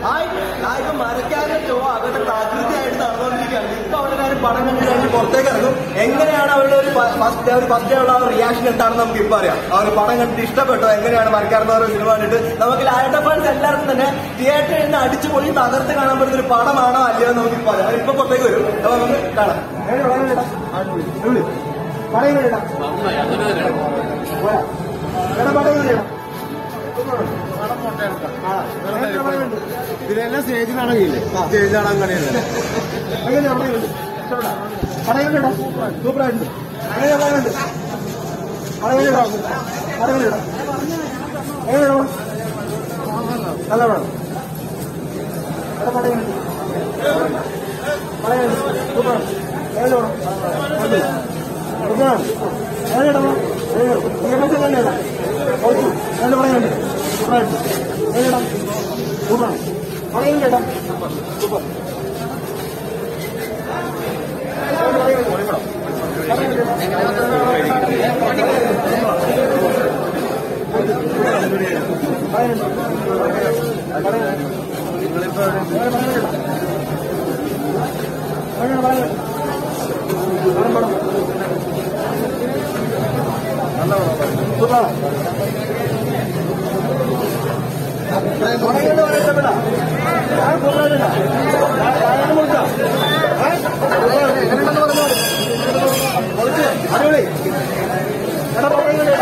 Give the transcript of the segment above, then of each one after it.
Hi ഞാൻ ഇപ്പൊ മരക്കാരൻ show അവരുടെ തകൃതിയായിട്ട് നടന്നുകൊണ്ടിരിക്കുകയാണ് ഇപ്പൊ അവരുടെ കാര്യം പടം കണ്ടു കഴിഞ്ഞ് പുറത്തേക്ക് ഇറങ്ങും എങ്ങനെയാണ് അവരുടെ ഒരു ഫസ്റ്റ് ഒരു ഫസ്റ്റ് ഡേ ഉള്ള റിയാക്ഷൻ എന്താണെന്ന് നമുക്ക് ഇപ്പൊ അറിയാം അവർ പടം കണ്ടിട്ട് ഇഷ്ടപ്പെട്ടോ എങ്ങനെയാണ് മരക്കാരെന്ന് പറയുന്ന സിനിമ കണ്ടിട്ട് നമുക്ക് ലാലേട്ട ഫാൻസ് എല്ലാവർക്കും തന്നെ തിയേറ്ററിൽ നിന്ന് അടിച്ചു പൊളി തകർത്ത് കാണാൻ പറ്റുന്ന ഒരു പടമാണോ അല്ലയോ എന്ന് നമുക്ക് ഇപ്പൊ അറിയാം അവരിപ്പൊ പുറത്തേക്ക് വരും അപ്പൊ നമുക്ക് കാണാം എങ്ങനെ പടം കണ്ടിട്ടാ? അടിപൊളി. പടം കണ്ടിട്ടാ? പോയാ? എടാ, പടം കണ്ടിട്ടാ? ആ, എങ്ങനെ പടം കണ്ടു? ഇതിലെല്ലാം സ്റ്റേജ് നാടകമില്ലേ സ്റ്റേജ് നാടകം കളിയല്ലേ അങ്ങനെ പറയുന്നുണ്ട്. ഇഷ്ടപ്പെട്ടോ? പറയുന്നുണ്ടോ? സൂപ്പറായിട്ടുണ്ട്. അങ്ങനെ പറയുന്നുണ്ട്. പറയുന്നുണ്ടോ? പറയുന്നുണ്ടോ? എങ്ങനെയുണ്ടോ? നല്ല പടം. നല്ല പറയുന്നുണ്ട്. പറയുന്നുണ്ട്. സൂപ്പറാണ്. എങ്ങനെയുണ്ട് പടം? അടിപൊളി. സൂപ്പറാണ്. എങ്ങനെയുണ്ട് പടം? എങ്ങനെയുണ്ട്? EMS എങ്ങനെയുണ്ട്? ഓക്കേ. എങ്ങനെയുണ്ട് പറയുന്നുണ്ട്? സൂപ്പറായിട്ടുണ്ട്. എങ്ങനെയുണ്ട്? സൂപ്പറാണ്. പറയുന്നുണ്ട് ചേട്ടാ. സൂപ്പർ. അടിപൊളി എടാ പറയുന്നുണ്ട്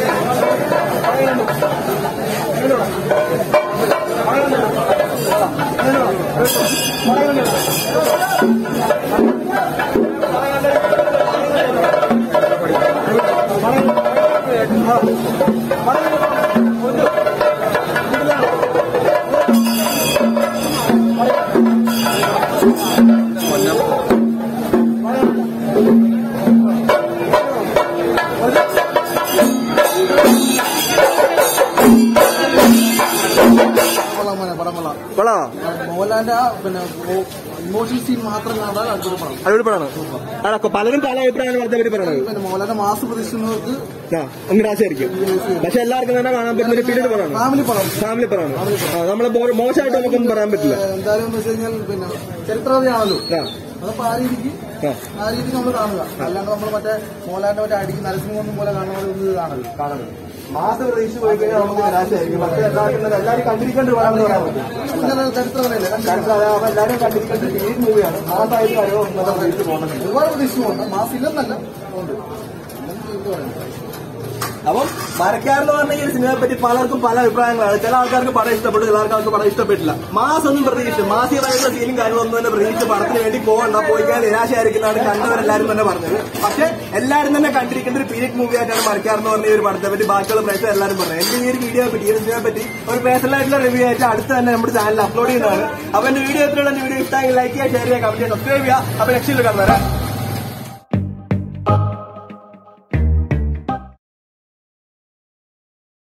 കൊള്ളാം മോനെ പടം കൊള്ളാം കൊള്ളാം മോഹൻലാലിന്റെ ആ പിന്നെ ഇമോഷണൽ സീൻ മാത്രം കാണാൻ അടിപൊളി പടം അടിപൊളി പടമാണ് അല്ല പലരും പല അഭിപ്രായമാണ് പറഞ്ഞ പറ്റി പറയണത് പിന്നെ മോഹൻലാലിന്റെ മാസ് പ്രതീക്ഷിക്കുന്നവർക്ക് ആ നിരാശയായിരിക്കും പക്ഷെ എല്ലാവർക്കും തന്നെ കാണാൻ പറ്റുന്ന ഒരു പീരീഡ് പടമാണ് ഫാമിലി പടം ഫാമിലി പടമാണ് ആ, നമ്മളെ മോ- മോശമായിട്ട് നമുക്കൊന്നും പറയാൻ പറ്റില്ല ഏഹ് എന്തായാലും എന്ന് വെച്ച് കഴിഞ്ഞാൽ പിന്നെ ചരിത്രകഥയാണല്ലോ ആ, അതപ്പോ ആ രീതിക്ക് ആ. ആ രീതിക്ക് നമ്മൾ കാണുക അല്ലാണ്ട് നമ്മൾ മറ്റേ മോഹൻലാലിന്റെ മറ്റേ അടിക്ക് നരസിംഹം പോലെ കാണുന്ന പോലെ ഒന്നും ഇത് കാണരുത് കാണരുത് മാസ പ്രതീക്ഷ പോയി കഴിഞ്ഞാൽ നമുക്ക് നിരാശയായിരിക്കും പക്ഷെ എല്ലാവർക്കും തന്നെ എല്ലാവരും കണ്ടിരിക്കേണ്ട ഒരു പടം എന്ന് പറയാൻ പറ്റും ഇങ്ങനെ ചരിത്രകഥയല്ലേ കാരണം അതാ അപ്പൊ എല്ലാവരും കണ്ടിരിക്കേണ്ട ഒരു പീരീഡ് മൂവിയാണ് മാസമായിട്ട് കാര്യമോ ഇന്നത്തെ പ്രതീക്ഷ പോകുന്നുണ്ട് ഒരുപാട് പ്രതീക്ഷിക്കുന്നുണ്ട് മാസ് ഇല്ലെന്നല്ല ഉണ്ട് ഇല്ലെന്ന് ഇത് പറയുന്നത്. അപ്പം മരക്കാരെന്ന് പറഞ്ഞ ഈ ഒരു സിനിമയെ പറ്റി പലർക്കും പല അഭിപ്രായങ്ങളാണ് ചില ആൾക്കാർക്ക് പടം ഇഷ്ടപ്പെട്ടു ചില ആൾക്കാർക്ക് പടം ഇഷ്ടപ്പെട്ടില്ല മാസ് ഒന്നും പ്രതീക്ഷിച്ചു മാസികമായിട്ടുള്ള സീനും കാര്യങ്ങളൊന്നും തന്നെ പ്രതീക്ഷിച്ച് പടത്തിന് വേണ്ടി പോകണ്ട പോയി കഴിഞ്ഞാൽ നിരാശയായിരിക്കുന്നതാണ് കണ്ടവരെല്ലാരും തന്നെ പറഞ്ഞത് പക്ഷെ എല്ലാവരും തന്നെ കണ്ടിരിക്കേണ്ട ഒരു പീരിയഡ് മൂവി ആയിട്ടാണ് മരക്കാരെന്ന് പറഞ്ഞ ഈ ഒരു പടത്തെ പറ്റി ബാക്കിയുള്ള പ്രേക്ഷകർ എല്ലാവരും പറഞ്ഞത് എന്റെ ഈ ഒരു വീഡിയോ പറ്റി ഈ ഒരു സിനിമയെ പറ്റി ഒരു പേഴ്സണൽ ആയിട്ടുള്ള റിവ്യൂ ആയിട്ട് അടുത്ത് തന്നെ നമ്മുടെ ചാനലിൽ അപ്ലോഡ് ചെയ്യുന്നതാണ് അപ്പൊ എന്റെ വീഡിയോ എത്രയുള്ള വീഡിയോ ഇഷ്ടമെങ്കിൽ ലൈക്ക് ചെയ്യുക ഷെയർ ചെയ്യുക കമന്റ് ചെയ്യുക സബ്സ്ക്രൈബ് ചെയ്യുക അപ്പൊ നെക്സ്റ്റ് കാണുന്നവരാ